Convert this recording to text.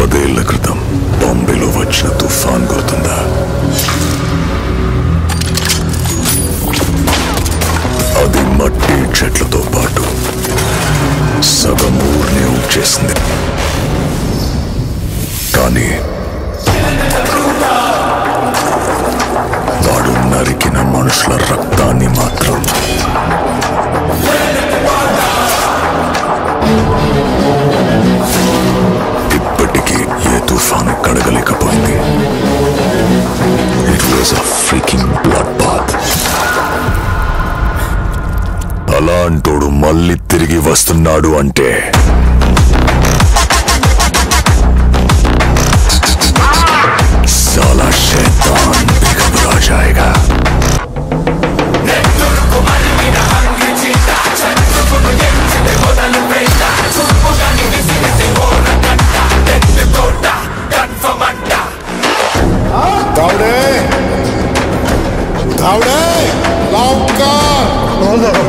పదేళ్ల క్రితం బాంబేలో వచ్చిన తుఫాన్ గుర్తుందా అది మట్టి చెట్లతో పాటు సగం ఊరిని చేసింది కానీ వాడు నరికిన మనుషుల రక్తాన్ని మాత్రం ఇప్పటికీ ఏ తుఫాను కడగలేకపోయింది it was a freaking bloodbath అలాంటోడు మళ్ళీ తిరిగి వస్తున్నాడు అంటే साला शैतान भी घबरा जाएगा धावडे धावडे लवकर